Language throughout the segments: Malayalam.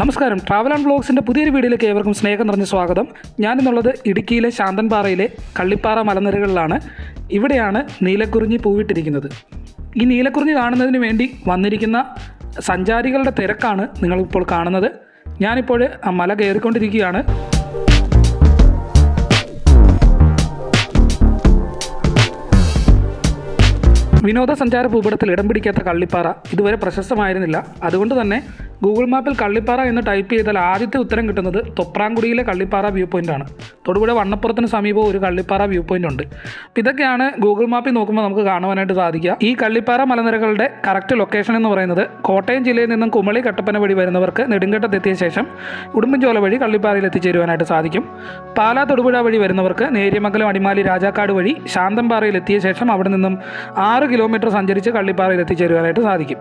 നമസ്കാരം ട്രാവൽ ആൻഡ് വ്ളോഗ്സിൻ്റെ പുതിയൊരു വീഡിയോയിലേക്ക് ഏവർക്കും സ്നേഹം നിറഞ്ഞ സ്വാഗതം ഞാനിന്നുള്ളത് ഇടുക്കിയിലെ ശാന്തൻപാറയിലെ കള്ളിപ്പാറ മലനിരകളിലാണ് ഇവിടെയാണ് നീലക്കുറിഞ്ഞി പൂവിട്ടിരിക്കുന്നത് ഈ നീലക്കുറിഞ്ഞി കാണുന്നതിന് വേണ്ടി വന്നിരിക്കുന്ന സഞ്ചാരികളുടെ തിരക്കാണ് നിങ്ങളിപ്പോൾ കാണുന്നത് ഞാനിപ്പോൾ ആ മല കയറിക്കൊണ്ടിരിക്കുകയാണ് വിനോദസഞ്ചാര ഭൂപടത്തിൽ ഇടം പിടിക്കാത്ത കള്ളിപ്പാറ ഇതുവരെ പ്രശസ്തമായിരുന്നില്ല അതുകൊണ്ട് തന്നെ ഗൂഗിൾ മാപ്പിൽ കള്ളിപ്പാറ എന്ന് ടൈപ്പ് ചെയ്താൽ ആദ്യത്തെ ഉത്തരം കിട്ടുന്നത് തൊപ്രാങ്കുടിയിലെ കള്ളിപ്പാറ വ്യൂ പോയിൻ്റാണ് തൊടുപുഴ വണ്ണപ്പുറത്തിന് സമീപം ഒരു കള്ളിപ്പാറ വ്യൂ പോയിൻ്റ് ഉണ്ട് അപ്പോൾ ഇതൊക്കെയാണ് ഗൂഗിൾ മാപ്പിൽ നോക്കുമ്പോൾ നമുക്ക് കാണുവാനായിട്ട് സാധിക്കുക ഈ കള്ളിപ്പാറ മലനിരകളുടെ കറക്റ്റ് ലൊക്കേഷൻ എന്ന് പറയുന്നത് കോട്ടയം ജില്ലയിൽ നിന്നും കുമളി കട്ടപ്പന വഴി വരുന്നവർക്ക് നെടുങ്കണ്ടത്തെത്തിയ ശേഷം ഉടുമ്പൻചോല വഴി കള്ളിപ്പാറയിൽ എത്തിച്ചേരുവാനായിട്ട് സാധിക്കും പാലാ തൊടുപുഴ വഴി വരുന്നവർക്ക് നേര്യമംഗലം അടിമാലി രാജാക്കാട് വഴി ശാന്തംപാറയിൽ എത്തിയ ശേഷം അവിടെ നിന്നും ആറ് കിലോമീറ്റർ സഞ്ചരിച്ച് കള്ളിപ്പാറയിൽ എത്തിച്ചേരുവാനായിട്ട് സാധിക്കും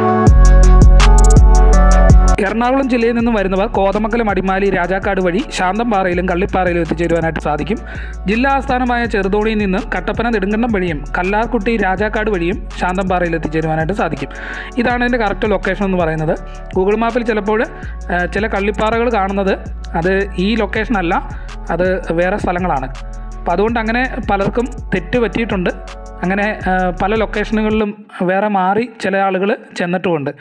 എറണാകുളം ജില്ലയിൽ നിന്നും വരുന്നവർ കോതമംഗലം അടിമാലി രാജാക്കാട് വഴി ശാന്തംപാറയിലും കള്ളിപ്പാറയിലും എത്തിച്ചേരുവാനായിട്ട് സാധിക്കും ജില്ലാ ആസ്ഥാനമായ ചെറുതോണിയിൽ നിന്ന് കട്ടപ്പന നെടുങ്കണ്ടം വഴിയും കല്ലാർകുട്ടി രാജാക്കാട് വഴിയും ശാന്തംപാറയിൽ എത്തിച്ചേരുവാനായിട്ട് സാധിക്കും ഇതാണ് ഇതിൻ്റെ കറക്റ്റ് ലൊക്കേഷൻ എന്ന് പറയുന്നത് ഗൂഗിൾ മാപ്പിൽ ചിലപ്പോൾ ആ, ചില കള്ളിപ്പാറകൾ കാണുന്നത് അത് ഈ ലൊക്കേഷൻ അല്ല അത് വേറെ സ്ഥലങ്ങളാണ് അപ്പോൾ അതുകൊണ്ട് അങ്ങനെ പലർക്കും തെറ്റ് പറ്റിയിട്ടുണ്ട് അങ്ങനെ ആ, പല ലൊക്കേഷനുകളിലും വേറെ മാറി ചില ആളുകൾ ചെന്നിട്ടുമുണ്ട്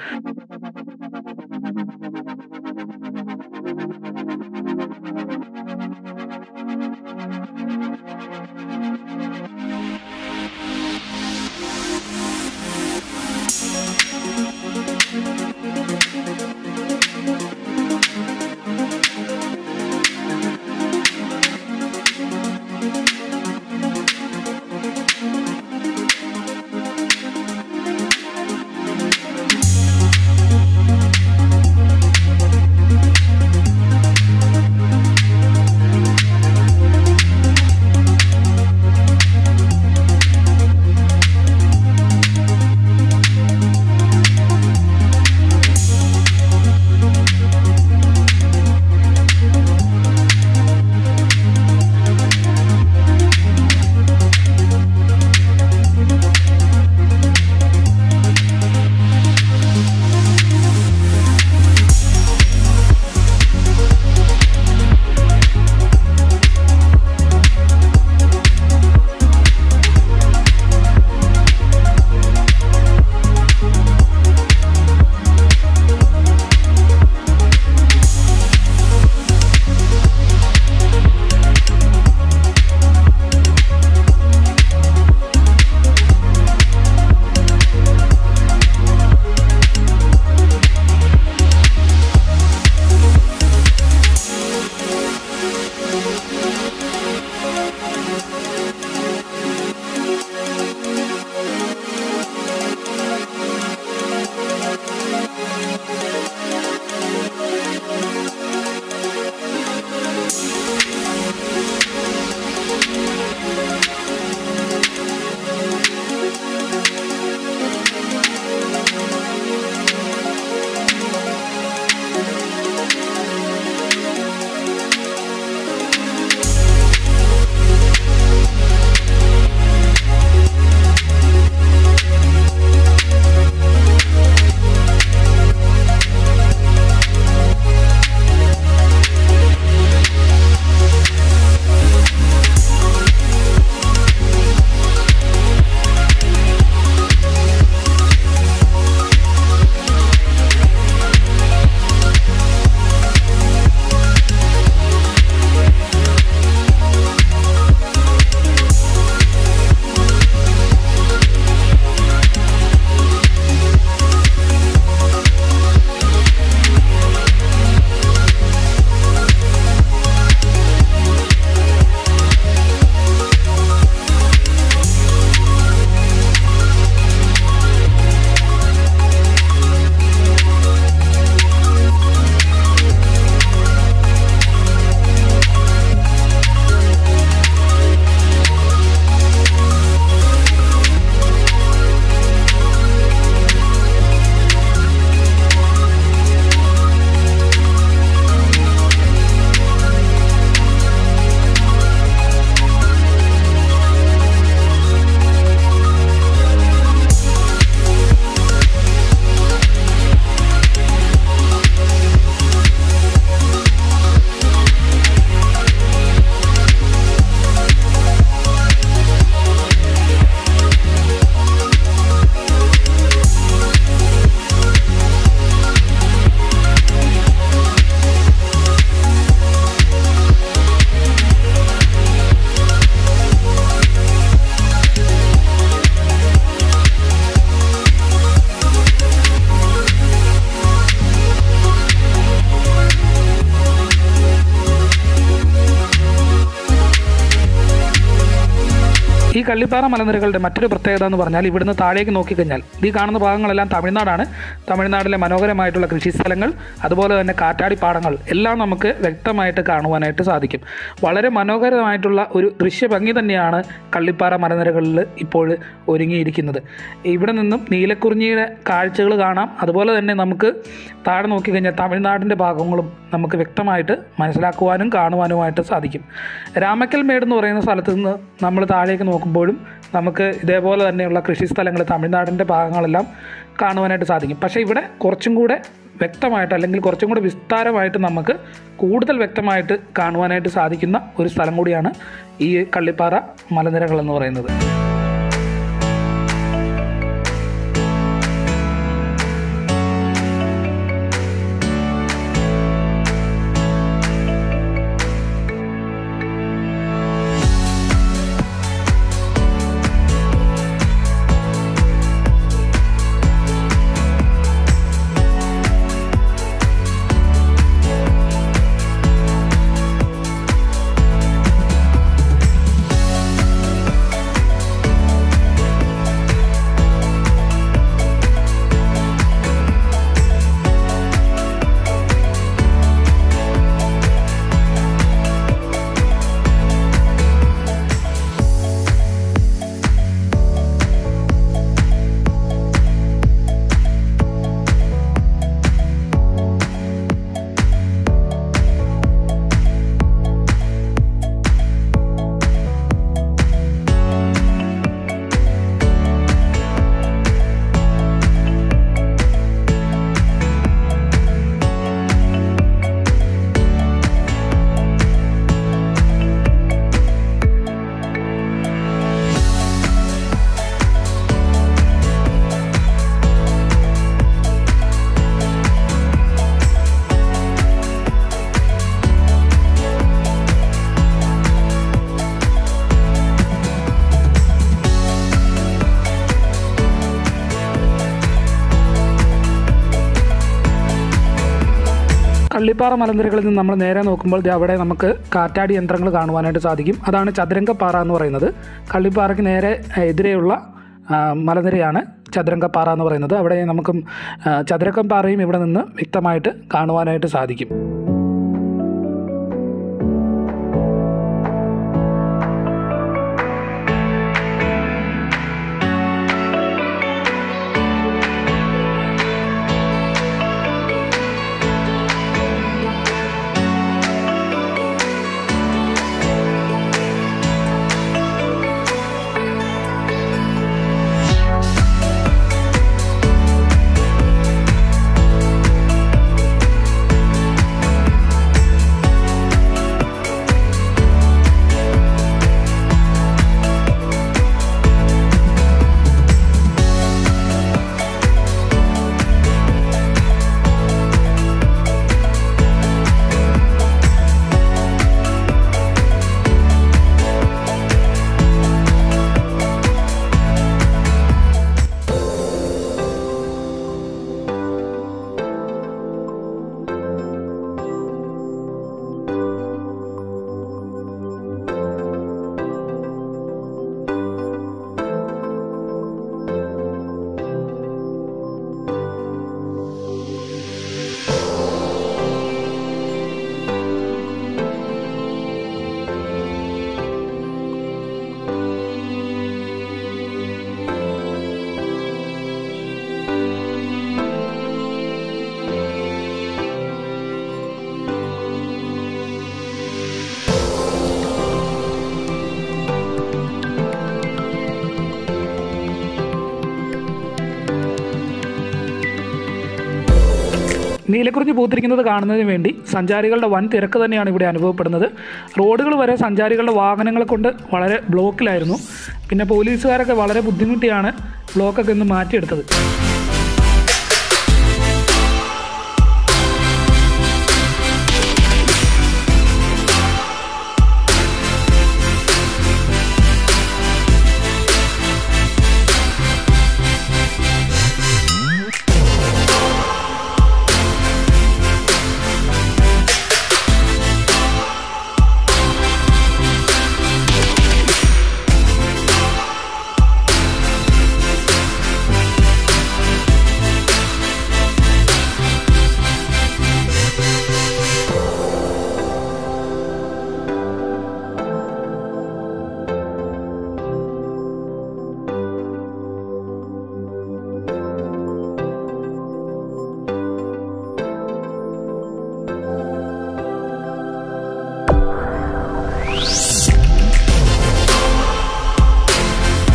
കള്ളിപ്പാറ മലനിരകളുടെ മറ്റൊരു പ്രത്യേകത എന്ന് പറഞ്ഞാൽ ഇവിടുന്ന് താഴേക്ക് നോക്കിക്കഴിഞ്ഞാൽ ഈ കാണുന്ന ഭാഗങ്ങളെല്ലാം തമിഴ്നാടാണ് തമിഴ്നാട്ടിലെ മനോഹരമായിട്ടുള്ള കൃഷിസ്ഥലങ്ങൾ അതുപോലെ തന്നെ കാറ്റാടിപ്പാടങ്ങൾ എല്ലാം നമുക്ക് വ്യക്തമായിട്ട് കാണുവാനായിട്ട് സാധിക്കും വളരെ മനോഹരമായിട്ടുള്ള ഒരു ദൃശ്യഭംഗി തന്നെയാണ് കള്ളിപ്പാറ മലനിരകളിൽ ഇപ്പോൾ ഒരുങ്ങിയിരിക്കുന്നത് ഇവിടെ നിന്നും നീലക്കുറിഞ്ഞിയുടെ കാഴ്ചകൾ കാണാം അതുപോലെ തന്നെ നമുക്ക് താഴെ നോക്കിക്കഴിഞ്ഞാൽ തമിഴ്നാടിൻ്റെ ഭാഗങ്ങളും നമുക്ക് വ്യക്തമായിട്ട് മനസ്സിലാക്കുവാനും കാണുവാനുമായിട്ട് സാധിക്കും രാമക്കൽ മേട് എന്ന് പറയുന്ന സ്ഥലത്ത് നിന്ന് നമ്മൾ താഴേക്ക് നോക്കുമ്പോഴും നമുക്ക് ഇതേപോലെ തന്നെയുള്ള കൃഷിസ്ഥലങ്ങൾ തമിഴ്നാടിൻ്റെ ഭാഗങ്ങളെല്ലാം കാണുവാനായിട്ട് സാധിക്കും പക്ഷേ ഇവിടെ കുറച്ചും കൂടെ വ്യക്തമായിട്ട് അല്ലെങ്കിൽ കുറച്ചും കൂടെ വിസ്താരമായിട്ട് നമുക്ക് കൂടുതൽ വ്യക്തമായിട്ട് കാണുവാനായിട്ട് സാധിക്കുന്ന ഒരു സ്ഥലം കൂടിയാണ് ഈ കള്ളിപ്പാറ മലനിരകൾ എന്ന് പറയുന്നത് കള്ളിപ്പാറ മലനിരകളിൽ നിന്ന് നമ്മൾ നേരെ നോക്കുമ്പോൾ ദേ അവിടെ നമുക്ക് കാറ്റാടി യന്ത്രങ്ങൾ കാണുവാനായിട്ട് സാധിക്കും അതാണ് ചതുരംഗപ്പാറ എന്ന് പറയുന്നത് കള്ളിപ്പാറയ്ക്ക് നേരെ എതിരെയുള്ള ആ, മലനിരയാണ് ചതുരംഗപ്പാറ എന്ന് പറയുന്നത് അവിടെ നമുക്ക് ചതുരംഗപ്പാറയും ഇവിടെ നിന്ന് വ്യക്തമായിട്ട് കാണുവാനായിട്ട് സാധിക്കും നീലക്കുറിഞ്ഞ് പൂത്തിരിക്കുന്നത് കാണുന്നതിന് വേണ്ടി സഞ്ചാരികളുടെ വൻ തിരക്ക് തന്നെയാണ് ഇവിടെ അനുഭവപ്പെടുന്നത് റോഡുകൾ വരെ സഞ്ചാരികളുടെ വാഹനങ്ങളെ കൊണ്ട് വളരെ ബ്ലോക്കിലായിരുന്നു പിന്നെ പോലീസുകാരൊക്കെ വളരെ ബുദ്ധിമുട്ടിയാണ് ബ്ലോക്കൊക്കെ ഒന്ന് മാറ്റിയെടുത്തത്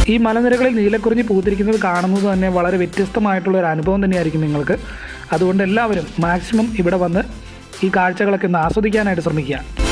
ഈ മലനിരകളിൽ നീലക്കുറിഞ്ഞി പൂത്തിരിക്കുന്നത് കാണുന്നത് തന്നെ വളരെ വ്യത്യസ്തമായിട്ടുള്ള ഒരു അനുഭവം തന്നെയായിരിക്കും നിങ്ങൾക്ക് അതുകൊണ്ട് എല്ലാവരും മാക്സിമം ഇവിടെ വന്ന് ഈ കാഴ്ചകളൊക്കെ ഒന്ന് ആസ്വദിക്കാനായിട്ട് ശ്രമിക്കുക